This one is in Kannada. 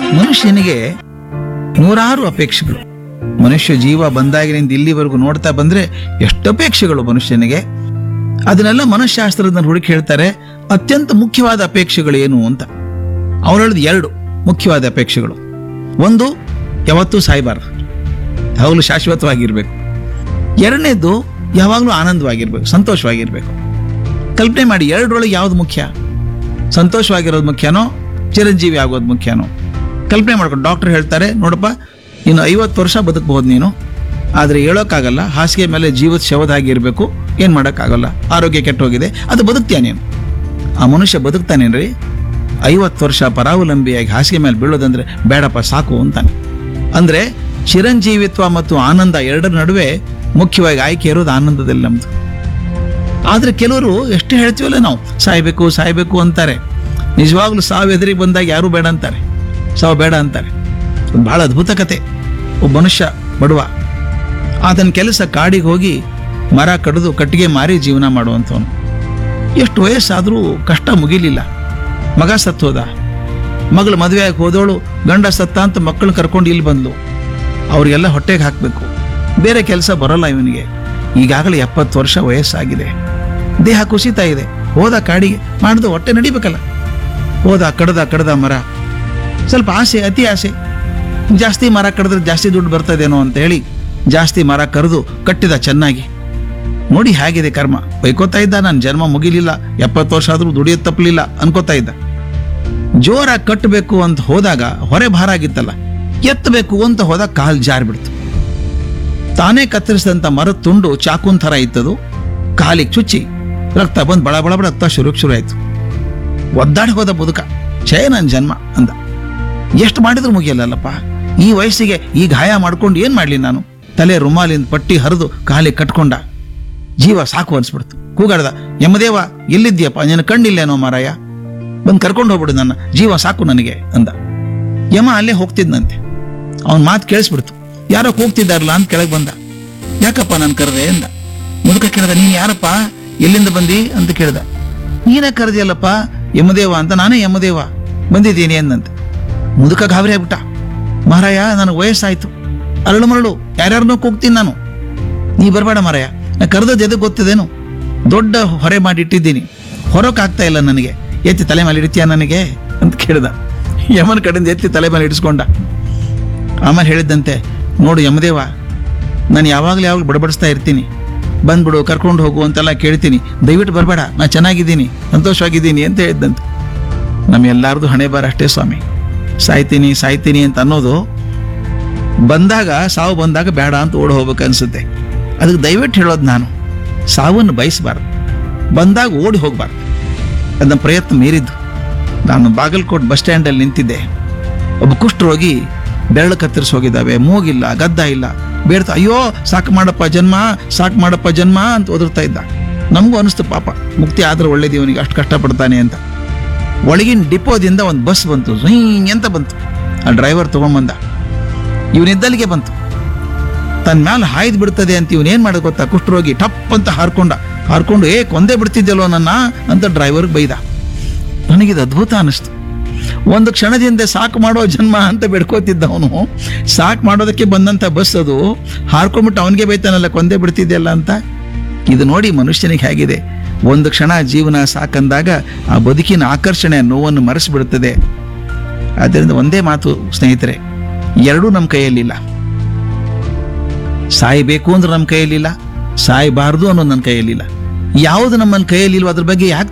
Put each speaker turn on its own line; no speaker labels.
ಮನುಷ್ಯನಿಗೆ ನೂರಾರು ಅಪೇಕ್ಷೆಗಳು ಮನುಷ್ಯ ಜೀವ ಬಂದಾಗಿನಿಂದ ಇಲ್ಲಿವರೆಗೂ ನೋಡ್ತಾ ಬಂದ್ರೆ ಎಷ್ಟು ಅಪೇಕ್ಷೆಗಳು ಮನುಷ್ಯನಿಗೆ ಅದನ್ನೆಲ್ಲ ಮನಃಶಾಸ್ತ್ರಜ್ಞ ಹುಡುಕಿ ಹೇಳ್ತಾರೆ ಅತ್ಯಂತ ಮುಖ್ಯವಾದ ಅಪೇಕ್ಷೆಗಳು ಏನು ಅಂತ ಅವ್ರು ಹೇಳಿದ ಎರಡು ಮುಖ್ಯವಾದ ಅಪೇಕ್ಷೆಗಳು ಒಂದು ಯಾವತ್ತೂ ಸಾಯ್ಬಾರ್ದು ಯಾವಾಗಲೂ ಶಾಶ್ವತವಾಗಿರ್ಬೇಕು ಎರಡನೇದು ಯಾವಾಗಲೂ ಆನಂದವಾಗಿರ್ಬೇಕು ಸಂತೋಷವಾಗಿರ್ಬೇಕು ಕಲ್ಪನೆ ಮಾಡಿ ಎರಡರೊಳಗೆ ಯಾವ್ದು ಮುಖ್ಯ ಸಂತೋಷವಾಗಿರೋದು ಮುಖ್ಯನೋ ಚಿರಂಜೀವಿ ಆಗೋದು ಮುಖ್ಯನೋ ಕಲ್ಪನೆ ಮಾಡ್ಕೊಂಡು ಡಾಕ್ಟರ್ ಹೇಳ್ತಾರೆ ನೋಡಪ್ಪ ಇನ್ನು ಐವತ್ತು ವರ್ಷ ಬದುಕಬಹುದು ನೀನು ಆದರೆ ಹೇಳೋಕ್ಕಾಗಲ್ಲ ಹಾಸಿಗೆ ಮೇಲೆ ಜೀವದ ಶವದ ಹಾಗೆ ಇರಬೇಕು ಏನು ಮಾಡೋಕ್ಕಾಗಲ್ಲ ಆರೋಗ್ಯ ಕೆಟ್ಟೋಗಿದೆ ಅದು ಬದುಕ್ತೀಯ ನೀನು ಆ ಮನುಷ್ಯ ಬದುಕ್ತಾನೇನ್ರಿ ಐವತ್ತು ವರ್ಷ ಪರಾವಲಂಬಿಯಾಗಿ ಹಾಸಿಗೆ ಮೇಲೆ ಬೀಳೋದಂದ್ರೆ ಬೇಡಪ್ಪ ಸಾಕು ಅಂತಾನೆ ಅಂದ್ರೆ ಚಿರಂಜೀವಿತ್ವ ಮತ್ತು ಆನಂದ ಎರಡರ ನಡುವೆ ಮುಖ್ಯವಾಗಿ ಆಯ್ಕೆ ಇರೋದು ಆನಂದದಲ್ಲಿ ನಮ್ದು ಆದ್ರೆ ಕೆಲವರು ಎಷ್ಟು ಹೇಳ್ತೀವಲ್ಲ ನಾವು ಸಾಯ್ಬೇಕು ಸಾಯ್ಬೇಕು ಅಂತಾರೆ ನಿಜವಾಗ್ಲೂ ಸಾವು ಎದುರಿಗೆ ಬಂದಾಗ ಯಾರು ಬೇಡ ಅಂತಾರೆ ಸಾವು ಬೇಡ ಅಂತಾರೆ ಒಂದು ಬಹಳ ಅದ್ಭುತ ಕತೆ ಒಬ್ಬ ಮನುಷ್ಯ ಬಡವ ಆತನ ಕೆಲಸ ಕಾಡಿಗೆ ಹೋಗಿ ಮರ ಕಡಿದು ಕಟ್ಟಿಗೆ ಮಾರಿ ಜೀವನ ಮಾಡುವಂಥವನು ಎಷ್ಟು ವಯಸ್ಸಾದರೂ ಕಷ್ಟ ಮುಗಿಲಿಲ್ಲ ಮಗ ಸತ್ತೋದ ಮಗಳು ಮದುವೆ ಆಗಿ ಹೋದವಳು ಗಂಡ ಸತ್ತ ಅಂತ ಮಕ್ಕಳು ಕರ್ಕೊಂಡು ಇಲ್ಲಿ ಬಂದ್ಲು ಅವ್ರಿಗೆಲ್ಲ ಹೊಟ್ಟೆಗೆ ಹಾಕಬೇಕು ಬೇರೆ ಕೆಲಸ ಬರೋಲ್ಲ ಇವನಿಗೆ ಈಗಾಗಲೇ ಎಪ್ಪತ್ತು ವರ್ಷ ವಯಸ್ಸಾಗಿದೆ ದೇಹ ಕುಸಿತಾ ಇದೆ ಹೋದ ಕಾಡಿಗೆ ಮಾಡಿದ ಹೊಟ್ಟೆ ನಡಿಬೇಕಲ್ಲ ಹೋದ ಕಡ್ದ ಕಡ್ದ ಮರ ಸ್ವಲ್ಪ ಆಸೆ ಅತಿ ಆಸೆ ಜಾಸ್ತಿ ಮರ ಕಡಿದ್ರೆ ಜಾಸ್ತಿ ದುಡ್ಡು ಬರ್ತದೇನೋ ಅಂತ ಹೇಳಿ ಜಾಸ್ತಿ ಮರ ಕರೆದು ಕಟ್ಟಿದ ಚೆನ್ನಾಗಿ ನೋಡಿ ಹೇಗಿದೆ ಕರ್ಮ ಬೈಕೋತಾ ಇದ್ದ ನನ್ನ ಜನ್ಮ ಮುಗಿಲಿಲ್ಲ ಎಪ್ಪತ್ತು ವರ್ಷ ಆದ್ರೂ ದುಡಿಯೋದು ತಪ್ಪಲಿಲ್ಲ ಅನ್ಕೋತಾ ಇದ್ದ ಜೋರಾಗಿ ಕಟ್ಟಬೇಕು ಅಂತ ಹೋದಾಗ ಹೊರೆ ಭಾರ ಆಗಿತ್ತಲ್ಲ ಎತ್ತಬೇಕು ಅಂತ ಹೋದಾಗ ಕಾಲ್ ಜಾರ್ಬಿಡ್ತು ತಾನೇ ಕತ್ತರಿಸಿದಂತ ಮರದ ತುಂಡು ಚಾಕುನ್ ಥರ ಇತ್ತದು ಕಾಲಿಗೆ ಚುಚ್ಚಿ ರಕ್ತ ಬಂದು ಬಳ ಬಳ ಬಳ ರಕ್ತ ಶುರು ಶುರು ಆಯ್ತು ಒದ್ದಾಡಿ ಹೋದ ಬದುಕ ಛೇ ನನ್ನ ಜನ್ಮ ಅಂದ ಎಷ್ಟು ಮಾಡಿದ್ರು ಮುಗಿಯಲ್ಲಲ್ಲಪ್ಪ ಈ ವಯಸ್ಸಿಗೆ ಈ ಗಾಯ ಮಾಡ್ಕೊಂಡು ಏನ್ ಮಾಡ್ಲಿ ನಾನು ತಲೆ ರುಮಾಲಿಂದ ಪಟ್ಟಿ ಹರಿದು ಕಾಲಿಗೆ ಕಟ್ಕೊಂಡ ಜೀವ ಸಾಕು ಅನ್ಸ್ಬಿಡ್ತು ಕೂಗಾಡ್ದ ಯಮದೇವ ಎಲ್ಲಿದ್ಯಪ್ಪ ನಿನ್ನ ಕಣ್ಣಿಲ್ಲೇನೋ ಮಾರಾಯ ಬಂದು ಕರ್ಕೊಂಡು ಹೋಗ್ಬಿಡು ನನ್ನ ಜೀವ ಸಾಕು ನನಗೆ ಅಂದ ಯಮ ಅಲ್ಲೇ ಹೋಗ್ತಿದ್ನಂತೆ ಅವನ ಮಾತು ಕೇಳಿಸ್ಬಿಡ್ತು ಯಾರೋ ಹೋಗ್ತಿದ್ದಾರಲ್ಲ ಅಂತ ಕೆಳಗೆ ಬಂದ ಯಾಕಪ್ಪ ನಾನು ಕರೆದೆ ಅಂದ ಮುದುಕ ಕೇಳ್ದ ನೀನ್ ಯಾರಪ್ಪ ಎಲ್ಲಿಂದ ಬಂದಿ ಅಂತ ಕೇಳ್ದ ನೀನೇ ಕರೆದಿಯಲ್ಲಪ್ಪ ಯಮದೇವ ಅಂತ ನಾನೇ ಯಮದೇವ ಬಂದಿದ್ದೀನಿ ಅಂದಂತೆ ಮುದುಕ ಗಾಬರಿ ಆಗ್ಬಿಟ್ಟ ಮಹಾರಾಯ ನನಗೆ ವಯಸ್ಸಾಯ್ತು ಅರಳು ಮರಳು ಯಾರ್ಯಾರನ್ನೋ ಕೂಗ್ತೀನಿ ನಾನು ನೀ ಬರಬೇಡ ಮಾರಾಯ ನಾ ಕರೆದದ್ದು ಎದಕ್ಕೆ ಗೊತ್ತಿದೇನು ದೊಡ್ಡ ಹೊರೆ ಮಾಡಿ ಇಟ್ಟಿದ್ದೀನಿ ಹೊರಕ್ಕಾಗ್ತಾ ಇಲ್ಲ ನನಗೆ ಎತ್ತಿ ತಲೆ ಮೇಲೆ ಇಡ್ತೀಯ ನನಗೆ ಅಂತ ಕೇಳ್ದ ಯಮನ ಕಡೆಯಿಂದ ಎತ್ತಿ ತಲೆ ಮೇಲೆ ಇಡಿಸ್ಕೊಂಡ ಆಮೇಲೆ ಹೇಳಿದ್ದಂತೆ ನೋಡು ಯಮದೇವ ನಾನು ಯಾವಾಗಲೂ ಯಾವಾಗಲೂ ಬಡಬಡಿಸ್ತಾ ಇರ್ತೀನಿ ಬಂದ್ಬಿಡು ಕರ್ಕೊಂಡು ಹೋಗು ಅಂತೆಲ್ಲ ಕೇಳ್ತೀನಿ ದಯವಿಟ್ಟು ಬರಬೇಡ ನಾ ಚೆನ್ನಾಗಿದ್ದೀನಿ ಸಂತೋಷವಾಗಿದ್ದೀನಿ ಅಂತ ಹೇಳಿದ್ದಂತೆ ನಮ್ಮೆಲ್ಲಾರ್ದು ಹಣೆ ಬಾರ ಅಷ್ಟೇ ಸ್ವಾಮಿ ಸಾಯ್ತೀನಿ ಸಾಯ್ತೀನಿ ಅಂತ ಅನ್ನೋದು ಬಂದಾಗ ಸಾವು ಬಂದಾಗ ಬೇಡ ಅಂತ ಓಡ್ ಹೋಗ್ಬೇಕು ಅನ್ಸುತ್ತೆ ಅದಕ್ಕೆ ದಯವಿಟ್ಟು ಹೇಳೋದು ನಾನು ಸಾವನ್ನು ಬಯಸಬಾರ್ದು ಬಂದಾಗ ಓಡಿ ಹೋಗ್ಬಾರ್ದು ಅದನ್ನ ಪ್ರಯತ್ನ ಮೀರಿದ್ದು ನಾನು ಬಾಗಲಕೋಟ್ ಬಸ್ ಸ್ಟ್ಯಾಂಡಲ್ಲಿ ನಿಂತಿದ್ದೆ ಒಬ್ಬ ಕುಷ್ಠರೋಗಿ ಬೆರಳು ಕತ್ತರಿಸಿ ಹೋಗಿದ್ದಾವೆ ಮೂಗಿಲ್ಲ ಗದ್ದ ಇಲ್ಲ ಬೇಡ್ತಾ ಅಯ್ಯೋ ಸಾಕು ಮಾಡಪ್ಪ ಜನ್ಮ ಸಾಕು ಮಾಡಪ್ಪ ಜನ್ಮ ಅಂತ ಒದರ್ತಾ ಇದ್ದ ನಮಗೂ ಅನಿಸ್ತು ಪಾಪ ಮುಕ್ತಿ ಆದ್ರೆ ಒಳ್ಳೇದು ಇವನಿಗೆ ಅಷ್ಟು ಕಷ್ಟಪಡ್ತಾನೆ ಅಂತ ಒಳಗಿನ ಡಿಪೋದಿಂದ ಒಂದು ಬಸ್ ಬಂತು ಝುಯ್ ಅಂತ ಬಂತು ಆ ಡ್ರೈವರ್ ತಗೊಂಬಂದ ಇವನಿದ್ದಲ್ಲಿಗೆ ಬಂತು ತನ್ನ ಮ್ಯಾಲ ಹಾಯ್ದು ಬಿಡ್ತದೆ ಅಂತ ಇವನೇನ್ ಮಾಡೋದು ಗೊತ್ತಾ ಕುಷ್ಠರೋಗಿ ಟಪ್ ಅಂತ ಹಾರ್ಕೊಂಡ ಹಾರ್ಕೊಂಡು ಏ ಕೊಂದೇ ಬಿಡ್ತಿದ್ದಲ್ಲೋ ನನ್ನ ಅಂತ ಡ್ರೈವರ್ಗೆ ಬೈದ ನನಗಿದು ಅದ್ಭುತ ಅನಿಸ್ತು ಒಂದು ಕ್ಷಣದಿಂದ ಸಾಕು ಮಾಡೋ ಜನ್ಮ ಅಂತ ಬೇಡ್ಕೋತಿದ್ದ ಅವನು ಸಾಕು ಮಾಡೋದಕ್ಕೆ ಬಂದಂತ ಬಸ್ ಅದು ಹಾರ್ಕೊಂಡ್ಬಿಟ್ಟು ಅವನಿಗೆ ಬೈತಾನಲ್ಲ ಕೊಂದೇ ಬಿಡ್ತಿದ್ದೆಲ್ಲ ಅಂತ ಇದು ನೋಡಿ ಮನುಷ್ಯನಿಗೆ ಹೇಗಿದೆ ಒಂದು ಕ್ಷಣ ಜೀವನ ಸಾಕಂದಾಗ ಆ ಬದುಕಿನ ಆಕರ್ಷಣೆ ನೋವನ್ನು ಮರೆಸಿಬಿಡುತ್ತದೆ ಆದ್ದರಿಂದ ಒಂದೇ ಮಾತು ಸ್ನೇಹಿತರೆ ಎರಡೂ ನಮ್ಮ ಕೈಯಲ್ಲಿಲ್ಲ ಸಾಯಬೇಕು ಅಂದ್ರೆ ನಮ್ಮ ಕೈಯಲ್ಲಿಲ್ಲ ಸಾಯಬಾರ್ದು ಅನ್ನೋದು ನನ್ನ ಕೈಯಲ್ಲಿಲ್ಲ ಯಾವುದು ನಮ್ಮ ಕೈಯಲ್ಲಿಲ್ವೋ ಅದ್ರ ಬಗ್ಗೆ ಯಾಕೆ